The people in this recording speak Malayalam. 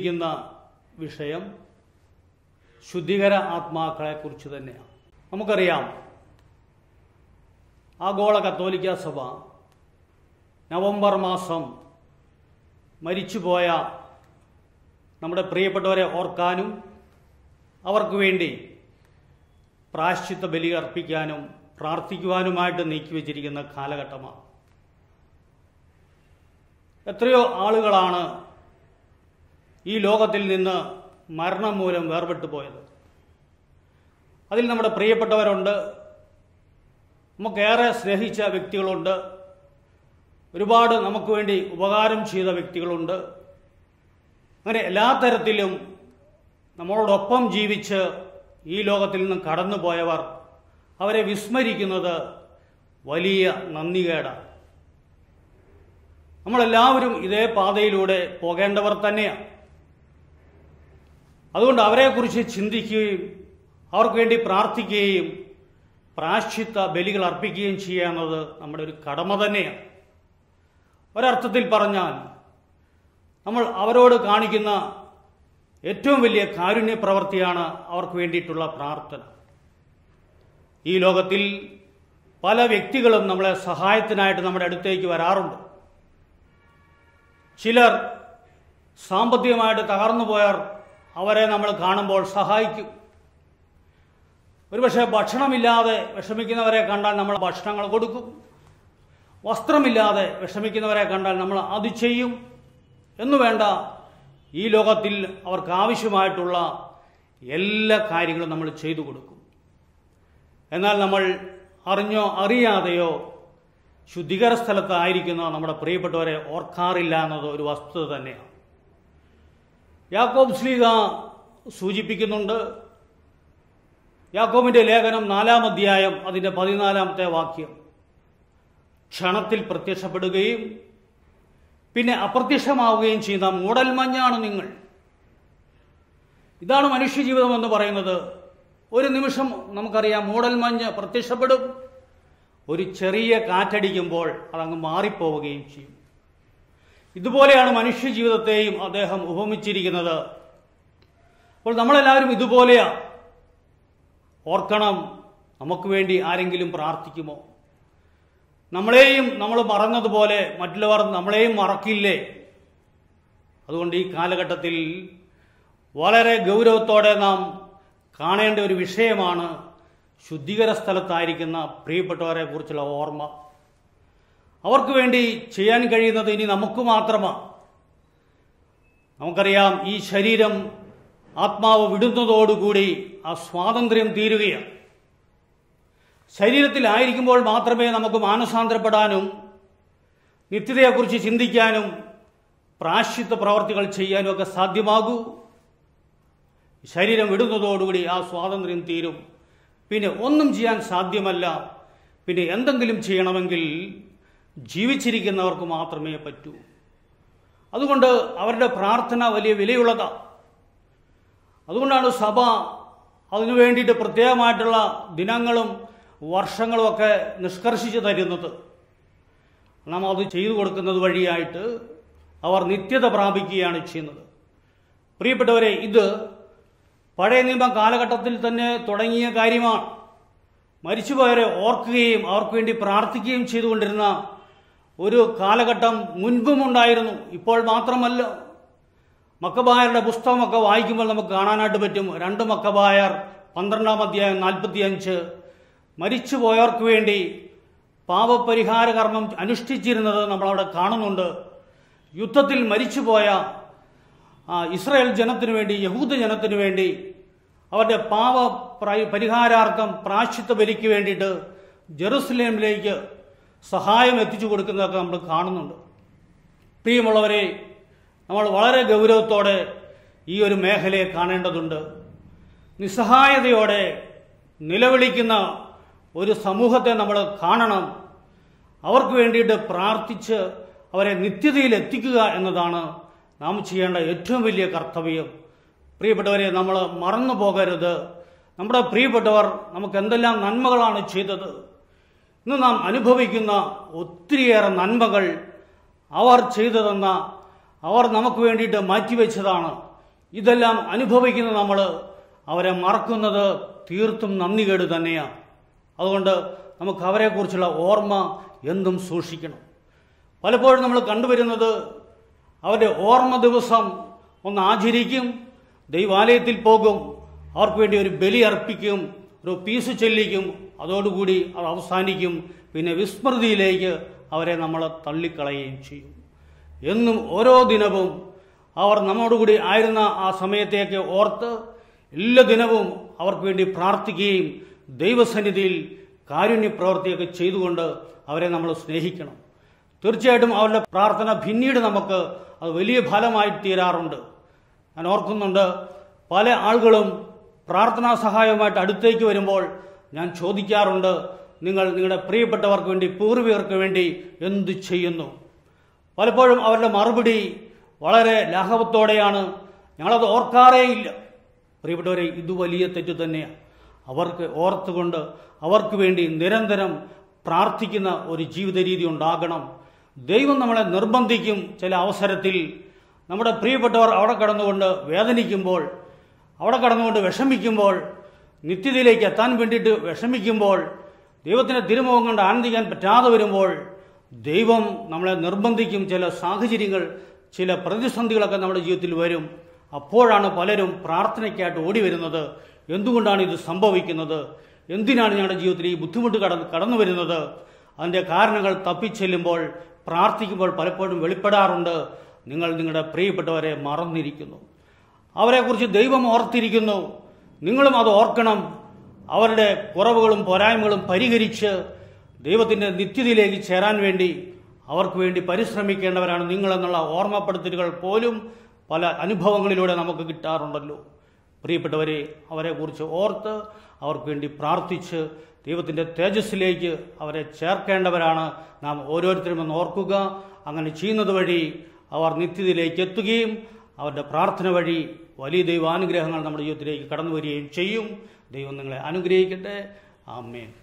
ചിന്തിക്കുന്ന വിഷയം ശുദ്ധികര ആത്മാക്കളെക്കുറിച്ച് തന്നെയാണ് നമുക്കറിയാം ആഗോള കത്തോലിക്ക സഭ നവംബർ മാസം മരിച്ചുപോയ നമ്മുടെ പ്രിയപ്പെട്ടവരെ ഓർക്കാനും അവർക്ക് വേണ്ടി പ്രാശ്ചിത്ത ബലി അർപ്പിക്കാനും പ്രാർത്ഥിക്കുവാനുമായിട്ട് നീക്കിവെച്ചിരിക്കുന്ന കാലഘട്ടമാണ് എത്രയോ ആളുകളാണ് ഈ ലോകത്തിൽ നിന്ന് മരണം മൂലം വേർപെട്ടു പോയത് അതിൽ നമ്മുടെ പ്രിയപ്പെട്ടവരുണ്ട് നമുക്കേറെ സ്നേഹിച്ച വ്യക്തികളുണ്ട് ഒരുപാട് നമുക്ക് വേണ്ടി ഉപകാരം ചെയ്ത വ്യക്തികളുണ്ട് അങ്ങനെ എല്ലാ തരത്തിലും നമ്മളോടൊപ്പം ജീവിച്ച് ഈ ലോകത്തിൽ നിന്ന് കടന്നുപോയവർ അവരെ വിസ്മരിക്കുന്നത് വലിയ നന്ദികേടാണ് നമ്മളെല്ലാവരും ഇതേ പാതയിലൂടെ പോകേണ്ടവർ തന്നെയാണ് അതുകൊണ്ട് അവരെക്കുറിച്ച് ചിന്തിക്കുകയും അവർക്ക് വേണ്ടി പ്രാർത്ഥിക്കുകയും പ്രാശ്ചിത്ത ബലികൾ അർപ്പിക്കുകയും ചെയ്യുക എന്നത് നമ്മുടെ ഒരു കടമ തന്നെയാണ് ഒരർത്ഥത്തിൽ പറഞ്ഞാൽ നമ്മൾ അവരോട് കാണിക്കുന്ന ഏറ്റവും വലിയ കാരുണ്യ പ്രവൃത്തിയാണ് അവർക്ക് വേണ്ടിയിട്ടുള്ള പ്രാർത്ഥന ഈ ലോകത്തിൽ പല വ്യക്തികളും നമ്മളെ സഹായത്തിനായിട്ട് നമ്മുടെ അടുത്തേക്ക് വരാറുണ്ട് ചിലർ സാമ്പത്തികമായിട്ട് തകർന്നു പോയവർ അവരെ നമ്മൾ കാണുമ്പോൾ സഹായിക്കും ഒരുപക്ഷെ ഭക്ഷണമില്ലാതെ വിഷമിക്കുന്നവരെ കണ്ടാൽ നമ്മൾ ഭക്ഷണങ്ങൾ കൊടുക്കും വസ്ത്രമില്ലാതെ വിഷമിക്കുന്നവരെ കണ്ടാൽ നമ്മൾ അത് ചെയ്യും എന്നു വേണ്ട ഈ ലോകത്തിൽ അവർക്ക് ആവശ്യമായിട്ടുള്ള എല്ലാ കാര്യങ്ങളും നമ്മൾ ചെയ്തു കൊടുക്കും എന്നാൽ നമ്മൾ അറിഞ്ഞോ അറിയാതെയോ ശുദ്ധീകര സ്ഥലത്തായിരിക്കുന്ന നമ്മുടെ പ്രിയപ്പെട്ടവരെ ഓർക്കാറില്ല എന്നത് ഒരു വസ്തുത തന്നെയാണ് യാക്കോബ് ശ്ലീഗ സൂചിപ്പിക്കുന്നുണ്ട് യാക്കോബിന്റെ ലേഖനം നാലാം അധ്യായം അതിന്റെ പതിനാലാമത്തെ വാക്യം ക്ഷണത്തിൽ പ്രത്യക്ഷപ്പെടുകയും പിന്നെ അപ്രത്യക്ഷമാവുകയും ചെയ്യുന്ന മൂടൽമഞ്ഞാണ് നിങ്ങൾ ഇതാണ് മനുഷ്യജീവിതം എന്ന് പറയുന്നത് ഒരു നിമിഷം നമുക്കറിയാം മൂടൽമഞ്ഞ് പ്രത്യക്ഷപ്പെടും ഒരു ചെറിയ കാറ്റടിക്കുമ്പോൾ അതങ്ങ് മാറിപ്പോവുകയും ചെയ്യും ഇതുപോലെയാണ് മനുഷ്യജീവിതത്തെയും അദ്ദേഹം ഉപമിച്ചിരിക്കുന്നത് അപ്പോൾ നമ്മളെല്ലാവരും ഇതുപോലെയാ ഓർക്കണം നമുക്ക് വേണ്ടി ആരെങ്കിലും പ്രാർത്ഥിക്കുമോ നമ്മളെയും നമ്മൾ മറന്നതുപോലെ മറ്റുള്ളവർ നമ്മളെയും മറക്കില്ലേ അതുകൊണ്ട് ഈ കാലഘട്ടത്തിൽ വളരെ ഗൗരവത്തോടെ നാം കാണേണ്ട ഒരു വിഷയമാണ് ശുദ്ധീകര സ്ഥലത്തായിരിക്കുന്ന പ്രിയപ്പെട്ടവരെ കുറിച്ചുള്ള ഓർമ്മ അവർക്ക് വേണ്ടി ചെയ്യാൻ കഴിയുന്നത് ഇനി നമുക്ക് മാത്രമാണ് നമുക്കറിയാം ഈ ശരീരം ആത്മാവ് വിടുന്നതോടുകൂടി ആ സ്വാതന്ത്ര്യം തീരുകയാണ് ശരീരത്തിലായിരിക്കുമ്പോൾ മാത്രമേ നമുക്ക് മാനസാന്തരപ്പെടാനും നിത്യതയെക്കുറിച്ച് ചിന്തിക്കാനും പ്രാശ്ചിത്ത പ്രവർത്തികൾ ചെയ്യാനും ഒക്കെ സാധ്യമാകൂ ശരീരം വിടുന്നതോടുകൂടി ആ സ്വാതന്ത്ര്യം തീരും പിന്നെ ഒന്നും ചെയ്യാൻ സാധ്യമല്ല പിന്നെ എന്തെങ്കിലും ചെയ്യണമെങ്കിൽ ജീവിച്ചിരിക്കുന്നവർക്ക് മാത്രമേ പറ്റൂ അതുകൊണ്ട് അവരുടെ പ്രാർത്ഥന വലിയ വിലയുള്ളതാണ് അതുകൊണ്ടാണ് സഭ അതിനു വേണ്ടിയിട്ട് പ്രത്യേകമായിട്ടുള്ള ദിനങ്ങളും വർഷങ്ങളും ഒക്കെ നിഷ്കർഷിച്ച് തരുന്നത് നാം അത് ചെയ്തു കൊടുക്കുന്നത് വഴിയായിട്ട് അവർ നിത്യത പ്രാപിക്കുകയാണ് ചെയ്യുന്നത് പ്രിയപ്പെട്ടവരെ ഇത് പഴയ നിയമ കാലഘട്ടത്തിൽ തന്നെ തുടങ്ങിയ കാര്യമാണ് മരിച്ചുപോയവരെ ഓർക്കുകയും അവർക്ക് വേണ്ടി പ്രാർത്ഥിക്കുകയും ചെയ്തുകൊണ്ടിരുന്ന ഒരു കാലഘട്ടം മുൻപും ഉണ്ടായിരുന്നു ഇപ്പോൾ മാത്രമല്ല മക്കബായരുടെ പുസ്തകമൊക്കെ വായിക്കുമ്പോൾ നമുക്ക് കാണാനായിട്ട് പറ്റും രണ്ട് മക്കബായർ പന്ത്രണ്ടാം അധ്യായം നാൽപ്പത്തിയഞ്ച് മരിച്ചുപോയവർക്ക് വേണ്ടി പാപപരിഹാര കർമ്മം അനുഷ്ഠിച്ചിരുന്നത് നമ്മളവിടെ കാണുന്നുണ്ട് യുദ്ധത്തിൽ മരിച്ചുപോയ ആ, ഇസ്രായേൽ ജനത്തിനു വേണ്ടി യഹൂദ ജനത്തിനു വേണ്ടി അവരുടെ പാപ പ്ര- പരിഹാരാർത്ഥം പ്രാശ്ചിത്ത ബലിക്ക് വേണ്ടിയിട്ട് ജെറുസലേമിലേക്ക് സഹായം എത്തിച്ചു കൊടുക്കുന്നതൊക്കെ നമ്മൾ കാണുന്നുണ്ട് പ്രിയമുള്ളവരെ നമ്മൾ വളരെ ഗൗരവത്തോടെ ഈ ഒരു മേഖലയെ കാണേണ്ടതുണ്ട് നിസ്സഹായതയോടെ നിലവിളിക്കുന്ന ഒരു സമൂഹത്തെ നമ്മൾ കാണണം അവർക്ക് വേണ്ടിയിട്ട് പ്രാർത്ഥിച്ച് അവരെ നിത്യതയിൽ എത്തിക്കുക എന്നതാണ് നാം ചെയ്യേണ്ട ഏറ്റവും വലിയ കർത്തവ്യം പ്രിയപ്പെട്ടവരെ നമ്മൾ മറന്നു പോകരുത് നമ്മുടെ പ്രിയപ്പെട്ടവർ നമുക്ക് എന്തെല്ലാം നന്മകളാണ് ചെയ്തത് ഇന്ന് നാം അനുഭവിക്കുന്ന ഒത്തിരിയേറെ നന്മകൾ അവർ ചെയ്തു തന്ന അവർ നമുക്ക് വേണ്ടിയിട്ട് മാറ്റിവെച്ചതാണ് ഇതെല്ലാം അനുഭവിക്കുന്ന നമ്മൾ അവരെ മറക്കുന്നത് തീർത്തും നന്ദികേട് തന്നെയാണ് അതുകൊണ്ട് നമുക്ക് അവരെക്കുറിച്ചുള്ള ഓർമ്മ എന്തും സൂക്ഷിക്കണം പലപ്പോഴും നമ്മൾ കണ്ടുവരുന്നത് അവരുടെ ഓർമ്മ ദിവസം ഒന്ന് ആചരിക്കും ദൈവാലയത്തിൽ പോകും അവർക്ക് വേണ്ടി ഒരു ബലി അർപ്പിക്കും ഒരു പീസ് ചെല്ലിക്കും അതോടുകൂടി അത് അവസാനിക്കും പിന്നെ വിസ്മൃതിയിലേക്ക് അവരെ നമ്മൾ തള്ളിക്കളയുകയും ചെയ്യും എന്നും ഓരോ ദിനവും അവർ നമ്മോടുകൂടി ആയിരുന്ന ആ സമയത്തേക്ക് ഓർത്ത് എല്ലാ ദിനവും അവർക്ക് വേണ്ടി പ്രാർത്ഥിക്കുകയും ദൈവസന്നിധിയിൽ കാരുണ്യ പ്രവൃത്തിയൊക്കെ ചെയ്തുകൊണ്ട് അവരെ നമ്മൾ സ്നേഹിക്കണം തീർച്ചയായിട്ടും അവരുടെ പ്രാർത്ഥന പിന്നീട് നമുക്ക് അത് വലിയ ഫലമായി തീരാറുണ്ട് ഞാൻ ഓർക്കുന്നുണ്ട് പല ആളുകളും പ്രാർത്ഥനാ സഹായവുമായിട്ട് അടുത്തേക്ക് വരുമ്പോൾ ഞാൻ ചോദിക്കാറുണ്ട് നിങ്ങൾ നിങ്ങളുടെ പ്രിയപ്പെട്ടവർക്ക് വേണ്ടി പൂർവികർക്ക് വേണ്ടി എന്ത് ചെയ്യുന്നു പലപ്പോഴും അവരുടെ മറുപടി വളരെ ലാഘവത്തോടെയാണ് ഞങ്ങളത് ഓർക്കാറേയില്ല പ്രിയപ്പെട്ടവരെ ഇത് വലിയ തെറ്റ് തന്നെയാണ് അവർക്ക് ഓർത്തുകൊണ്ട് അവർക്ക് വേണ്ടി നിരന്തരം പ്രാർത്ഥിക്കുന്ന ഒരു ജീവിത രീതി ഉണ്ടാകണം ദൈവം നമ്മളെ നിർബന്ധിക്കും ചില അവസരത്തിൽ നമ്മുടെ പ്രിയപ്പെട്ടവർ അവിടെ കടന്നുകൊണ്ട് വേദനിക്കുമ്പോൾ അവിടെ കടന്നുകൊണ്ട് വിഷമിക്കുമ്പോൾ നിത്യതയിലേക്ക് എത്താൻ വേണ്ടിയിട്ട് വിഷമിക്കുമ്പോൾ ദൈവത്തിൻ്റെ തിരുമുഖം കണ്ട് ആനന്ദിക്കാൻ പറ്റാതെ വരുമ്പോൾ ദൈവം നമ്മളെ നിർബന്ധിക്കും ചില സാഹചര്യങ്ങൾ ചില പ്രതിസന്ധികളൊക്കെ നമ്മുടെ ജീവിതത്തിൽ വരും അപ്പോഴാണ് പലരും പ്രാർത്ഥനയ്ക്കായിട്ട് ഓടി വരുന്നത് എന്തുകൊണ്ടാണ് ഇത് സംഭവിക്കുന്നത് എന്തിനാണ് ഞങ്ങളുടെ ജീവിതത്തിൽ ഈ ബുദ്ധിമുട്ട് കടന്ന് കടന്നു വരുന്നത് അതിൻ്റെ കാരണങ്ങൾ തപ്പിച്ചെല്ലുമ്പോൾ പ്രാർത്ഥിക്കുമ്പോൾ പലപ്പോഴും വെളിപ്പെടാറുണ്ട് നിങ്ങൾ നിങ്ങളുടെ പ്രിയപ്പെട്ടവരെ മറന്നിരിക്കുന്നു അവരെക്കുറിച്ച് ദൈവം ഓർത്തിരിക്കുന്നു നിങ്ങളും അത് ഓർക്കണം അവരുടെ കുറവുകളും പോരായ്മകളും പരിഹരിച്ച് ദൈവത്തിൻ്റെ നിത്യതയിലേക്ക് ചേരാൻ വേണ്ടി അവർക്ക് വേണ്ടി പരിശ്രമിക്കേണ്ടവരാണ് നിങ്ങളെന്നുള്ള ഓർമ്മപ്പെടുത്തലുകൾ പോലും പല അനുഭവങ്ങളിലൂടെ നമുക്ക് കിട്ടാറുണ്ടല്ലോ പ്രിയപ്പെട്ടവരെ അവരെക്കുറിച്ച് ഓർത്ത് അവർക്ക് വേണ്ടി പ്രാർത്ഥിച്ച് ദൈവത്തിൻ്റെ തേജസ്സിലേക്ക് അവരെ ചേർക്കേണ്ടവരാണ് നാം ഓരോരുത്തരും എന്ന് ഓർക്കുക അങ്ങനെ ചെയ്യുന്നത് വഴി അവർ നിത്യതയിലേക്ക് എത്തുകയും അവരുടെ പ്രാർത്ഥന വഴി വലിയ ദൈവാനുഗ്രഹങ്ങൾ നമ്മുടെ ജീവിതത്തിലേക്ക് കടന്നു വരികയും ചെയ്യും ദൈവം നിങ്ങളെ അനുഗ്രഹിക്കട്ടെ ആമേൻ